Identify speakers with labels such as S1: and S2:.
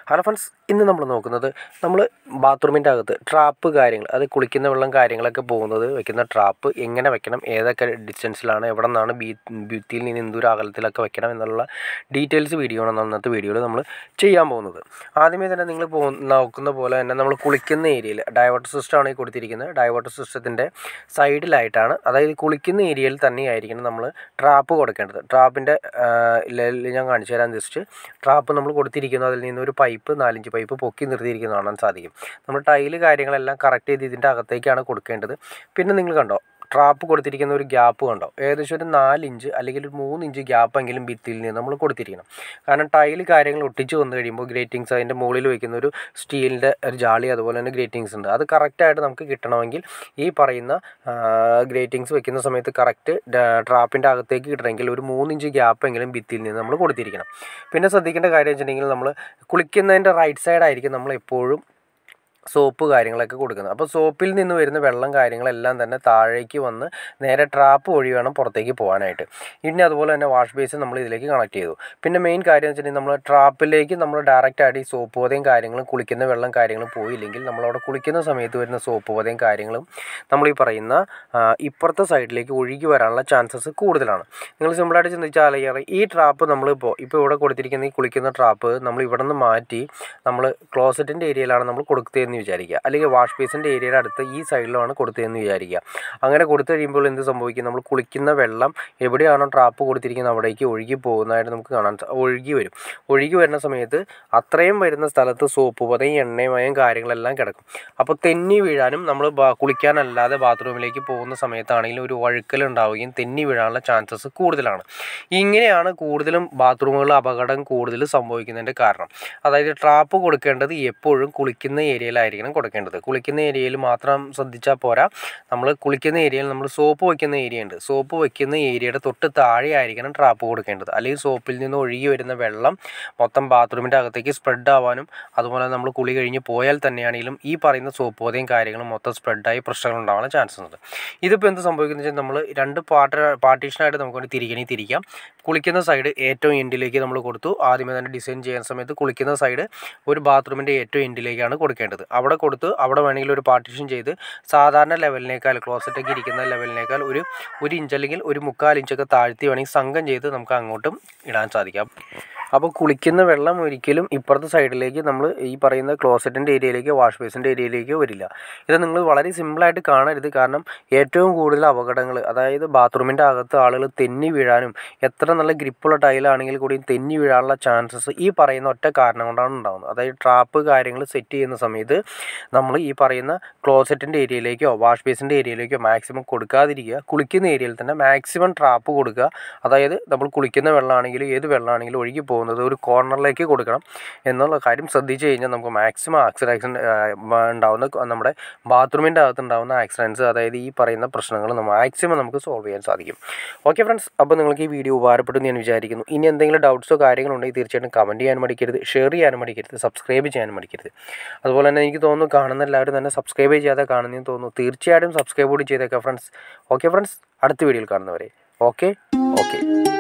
S1: hello friends ഇന്ന് നമ്മൾ നോക്കുന്നത് നമ്മൾ ബാത്റൂമിൻ്റെ അകത്ത് ട്രാപ്പ് കാര്യങ്ങൾ അത് കുളിക്കുന്ന വെള്ളം കാര്യങ്ങളൊക്കെ പോകുന്നത് വെക്കുന്ന ട്രാപ്പ് എങ്ങനെ വെക്കണം ഏതൊക്കെ ഡിസ്റ്റൻസിലാണ് എവിടെ നിന്നാണ് ബീ ഭിത്തിയിൽ നിന്ന് എന്തോരം അകലത്തിലൊക്കെ വെക്കണം എന്നുള്ള ഡീറ്റെയിൽസ് വീഡിയോ ആണ് അന്നത്തെ വീഡിയോയിൽ നമ്മൾ ചെയ്യാൻ പോകുന്നത് ആദ്യമേ തന്നെ നിങ്ങൾ പോ നോക്കുന്ന പോലെ തന്നെ നമ്മൾ കുളിക്കുന്ന ഏരിയയിൽ ഡൈവേർട്ടർ സിസ്റ്റമാണ് ഈ കൊടുത്തിരിക്കുന്നത് ഡൈവേർട്ടർ സിസ്റ്റത്തിൻ്റെ സൈഡിലായിട്ടാണ് അതായത് കുളിക്കുന്ന ഏരിയയിൽ തന്നെയായിരിക്കണം നമ്മൾ ട്രാപ്പ് കൊടുക്കേണ്ടത് ട്രാപ്പിൻ്റെ ഞാൻ കാണിച്ചു തരാം ജസ്റ്റ് ട്രാപ്പ് നമ്മൾ കൊടുത്തിരിക്കുന്നു അതിൽ നിന്ന് ഒരു പൈപ്പ് നാലഞ്ച് പൈപ്പ് പൊക്കി നിർത്തിയിരിക്കുന്നത് കാണാൻ സാധിക്കും നമ്മൾ ടൈല് കാര്യങ്ങളെല്ലാം കറക്റ്റ് ചെയ്ത് ഇതിൻ്റെ അകത്തേക്കാണ് കൊടുക്കേണ്ടത് പിന്നെ നിങ്ങൾ കണ്ടോ ട്രാപ്പ് കൊടുത്തിരിക്കുന്ന ഒരു ഗ്യാപ്പ് കണ്ടോ ഏകദേശം ഒരു നാലിഞ്ച് അല്ലെങ്കിൽ ഒരു മൂന്ന് ഇഞ്ച് ഗ്യാപ്പെങ്കിലും ഭിത്തിയിൽ നിന്ന് നമ്മൾ കൊടുത്തിരിക്കണം കാരണം ടൈല് കാര്യങ്ങൾ ഒട്ടിച്ച് വന്നു കഴിയുമ്പോൾ ഗ്രേറ്റിങ്സ് അതിൻ്റെ മുകളിൽ വയ്ക്കുന്ന ഒരു സ്റ്റീലിൻ്റെ ഒരു ജാളി അതുപോലെ തന്നെ ഗ്രേറ്റിങ്സ് ഉണ്ട് അത് കറക്റ്റായിട്ട് നമുക്ക് കിട്ടണമെങ്കിൽ ഈ പറയുന്ന ഗ്രേറ്റിങ്സ് വെക്കുന്ന സമയത്ത് കറക്റ്റ് ട്രാപ്പിൻ്റെ അകത്തേക്ക് കിട്ടണമെങ്കിൽ ഒരു മൂന്നിഞ്ച് ഗ്യാപ്പെങ്കിലും ഭിത്തിയിൽ നിന്ന് നമ്മൾ കൊടുത്തിരിക്കണം പിന്നെ ശ്രദ്ധിക്കേണ്ട കാര്യം വെച്ചിട്ടുണ്ടെങ്കിൽ നമ്മൾ കുളിക്കുന്നതിൻ്റെ റൈറ്റ് സൈഡായിരിക്കും നമ്മൾ എപ്പോഴും സോപ്പ് കാര്യങ്ങളൊക്കെ കൊടുക്കുന്നത് അപ്പോൾ സോപ്പിൽ നിന്ന് വരുന്ന വെള്ളം കാര്യങ്ങളെല്ലാം തന്നെ താഴേക്ക് വന്ന് നേരെ ട്രാപ്പ് വഴി വേണം പുറത്തേക്ക് പോകാനായിട്ട് ഇനി അതുപോലെ തന്നെ വാഷ് ബേസ് നമ്മൾ ഇതിലേക്ക് കണക്ട് ചെയ്തു പിന്നെ മെയിൻ കാര്യം എന്ന് വെച്ചിട്ടുണ്ടെങ്കിൽ നമ്മൾ ട്രാപ്പിലേക്ക് നമ്മൾ ഡയറക്റ്റ് ആയിട്ട് ഈ സോപ്പ് പതയും കാര്യങ്ങളും കുളിക്കുന്ന വെള്ളം കാര്യങ്ങളും പോയില്ലെങ്കിൽ നമ്മളവിടെ കുളിക്കുന്ന സമയത്ത് വരുന്ന സോപ്പ് പതയും കാര്യങ്ങളും നമ്മൾ ഈ പറയുന്ന ഇപ്പുറത്തെ സൈഡിലേക്ക് ഒഴുകി വരാനുള്ള ചാൻസസ് കൂടുതലാണ് നിങ്ങൾ സിമ്പിളായിട്ട് ചിന്തിച്ചാൽ അറിയാം ഈ ട്രാപ്പ് നമ്മളിപ്പോൾ ഇപ്പോൾ ഇവിടെ കൊടുത്തിരിക്കുന്ന ഈ കുളിക്കുന്ന ട്രാപ്പ് നമ്മൾ ഇവിടെ നിന്ന് മാറ്റി നമ്മൾ ക്ലോസറ്റിൻ്റെ ഏരിയയിലാണ് നമ്മൾ കൊടുത്തതെന്ന് വിചാരിക്കുക അല്ലെങ്കിൽ വാഷ് ബേസിൻ്റെ ഏരിയയുടെ അടുത്ത് ഈ സൈഡിലാണ് കൊടുത്തതെന്ന് വിചാരിക്കുക അങ്ങനെ കൊടുത്തു കഴിയുമ്പോൾ എന്ത് സംഭവിക്കും നമ്മൾ കുളിക്കുന്ന വെള്ളം എവിടെയാണോ ട്രാപ്പ് കൊടുത്തിരിക്കുന്നത് അവിടേക്ക് ഒഴുകി പോകുന്നതായിട്ട് നമുക്ക് കാണാൻ ഒഴുകി വരും ഒഴുകി വരുന്ന സമയത്ത് അത്രയും വരുന്ന സ്ഥലത്ത് സോപ്പ് പതയും എണ്ണയുമയം കാര്യങ്ങളെല്ലാം കിടക്കും അപ്പോൾ തെന്നി വീഴാനും നമ്മൾ കുളിക്കാനല്ലാതെ ബാത്റൂമിലേക്ക് പോകുന്ന സമയത്താണെങ്കിലും ഒരു വഴുക്കൽ ഉണ്ടാവുകയും തെന്നി വീഴാനുള്ള ചാൻസസ് കൂടുതലാണ് ഇങ്ങനെയാണ് കൂടുതലും ബാത്റൂമുകളിൽ അപകടം കൂടുതൽ സംഭവിക്കുന്നതിൻ്റെ കാരണം അതായത് ട്രാപ്പ് കൊടുക്കേണ്ടത് എപ്പോഴും കുളിക്കുന്ന ഏരിയയിലായിരിക്കും കൊടുക്കേണ്ടത് കുളിക്കുന്ന ഏരിയയിൽ മാത്രം ശ്രദ്ധിച്ചാൽ പോരാ നമ്മൾ കുളിക്കുന്ന ഏരിയയിൽ നമ്മൾ സോപ്പ് വയ്ക്കുന്ന ഏരിയ ഉണ്ട് സോപ്പ് വയ്ക്കുന്ന ഏരിയയുടെ തൊട്ട് താഴെ ആയിരിക്കണം ട്രാപ്പ് കൊടുക്കേണ്ടത് അല്ലെങ്കിൽ സോപ്പിൽ നിന്ന് ഒഴുകി വരുന്ന വെള്ളം മൊത്തം ബാത്റൂമിൻ്റെ അകത്തേക്ക് സ്പ്രെഡ് ആവാനും അതുപോലെ നമ്മൾ കുളി കഴിഞ്ഞ് പോയാൽ തന്നെയാണെങ്കിലും ഈ പറയുന്ന സോപ്പ് പോതയും കാര്യങ്ങളും മൊത്തം സ്പ്രെഡായി പ്രശ്നങ്ങൾ ഉണ്ടാവാൻ ചാൻസ് ഉണ്ട് ഇതിപ്പോൾ എന്ത് സംഭവിക്കുന്നത് വെച്ചാൽ നമ്മൾ രണ്ട് പാർട്ട് പാർട്ടീഷനായിട്ട് നമുക്ക് വേണ്ടി തിരിക്കണി തിരിക്കാം കുളിക്കുന്ന സൈഡ് ഏറ്റവും എൻഡിലേക്ക് നമ്മൾ കൊടുത്തു ആദ്യമേ തന്നെ ഡിസൈൻ ചെയ്യുന്ന സമയത്ത് കുളിക്കുന്ന സൈഡ് ഒരു ബാത്റൂമിൻ്റെ ഏറ്റവും എൻഡിലേക്കാണ് കൊടുക്കേണ്ടത് അവിടെ കൊടുത്ത് അവിടെ വേണമെങ്കിൽ ഒരു പാർട്ടീഷൻ ചെയ്ത് സാധാരണ ലെവലിനേക്കാൾ ക്ലോസറ്റൊക്കെ ഇരിക്കുന്ന ലെവലിനേക്കാൾ ഒരു ഒരു ഇഞ്ച് അല്ലെങ്കിൽ ഒരു മുക്കാൽ ഇഞ്ചൊക്കെ താഴ്ത്തി വേണമെങ്കിൽ സംഘം ചെയ്ത് നമുക്ക് അങ്ങോട്ടും ഇടാൻ സാധിക്കാം അപ്പോൾ കുളിക്കുന്ന വെള്ളം ഒരിക്കലും ഇപ്പുറത്തെ സൈഡിലേക്ക് നമ്മൾ ഈ പറയുന്ന ക്ലോസറ്റിൻ്റെ ഏരിയയിലേക്ക് വാഷ് ബേസിൻ്റെ ഏരിയയിലേക്ക് വരില്ല ഇത് നിങ്ങൾ വളരെ സിമ്പിളായിട്ട് കാണരുത് കാരണം ഏറ്റവും കൂടുതൽ അപകടങ്ങൾ അതായത് ബാത്റൂമിൻ്റെ അകത്ത് ആളുകൾ തെന്നി വീഴാനും എത്ര നല്ല ഗ്രിപ്പുള്ള ടൈലാണെങ്കിൽ കൂടി തെന്നി വീഴാനുള്ള ചാൻസസ് ഈ പറയുന്ന ഒറ്റ കാരണം കൊണ്ടാണ് ഉണ്ടാകുന്നത് അതായത് ട്രാപ്പ് കാര്യങ്ങൾ സെറ്റ് ചെയ്യുന്ന സമയത്ത് നമ്മൾ ഈ പറയുന്ന ക്ലോസറ്റിൻ്റെ ഏരിയയിലേക്കോ വാഷ് ബേസിൻ്റെ ഏരിയയിലേക്കോ മാക്സിമം കൊടുക്കാതിരിക്കുക കുളിക്കുന്ന ഏരിയയിൽ തന്നെ മാക്സിമം ട്രാപ്പ് കൊടുക്കുക അതായത് നമ്മൾ കുളിക്കുന്ന വെള്ളമാണെങ്കിലും ഏത് വെള്ളമാണെങ്കിലും ഒഴുകി പോകുന്നത് ഒരു കോർണറിലേക്ക് കൊടുക്കണം എന്നുള്ള കാര്യം ശ്രദ്ധിച്ചു കഴിഞ്ഞാൽ നമുക്ക് മാക്സിമം ആക്സിഡൻസ് ഉണ്ടാവുന്ന നമ്മുടെ ബാത്റൂമിൻ്റെ അകത്ത് ഉണ്ടാകുന്ന ആക്സിഡൻസ് അതായത് ഈ പറയുന്ന പ്രശ്നങ്ങൾ മാക്സിമം നമുക്ക് സോൾവ് ചെയ്യാൻ സാധിക്കും ഓക്കെ ഫ്രണ്ട്സ് അപ്പോൾ നിങ്ങൾക്ക് ഈ വീഡിയോ ഉപകാരപ്പെട്ടു ഞാൻ വിചാരിക്കുന്നു ഇനി എന്തെങ്കിലും ഡൗട്ട്സോ കാര്യങ്ങളോ ഉണ്ടെങ്കിൽ തീർച്ചയായിട്ടും കമൻറ്റ് ചെയ്യാൻ മടിക്കരുത് ഷെയർ ചെയ്യാനും മടിക്കരുത് സബ്സ്ക്രൈബ് ചെയ്യാനും മടിക്കരുത് അതുപോലെ തന്നെ എനിക്ക് തോന്നുന്നു കാണുന്ന എല്ലാവരും തന്നെ സബ്സ്ക്രൈബ് ചെയ്യാതെ കാണുന്നതെന്ന് തോന്നുന്നു തീർച്ചയായിട്ടും സബ്സ്ക്രൈബ് കൂടി ചെയ്തേക്കാം ഫ്രണ്ട്സ് ഓക്കെ ഫ്രണ്ട്സ് അടുത്ത വീഡിയോയിൽ കാണുന്നവരെ ഓക്കെ ഓക്കെ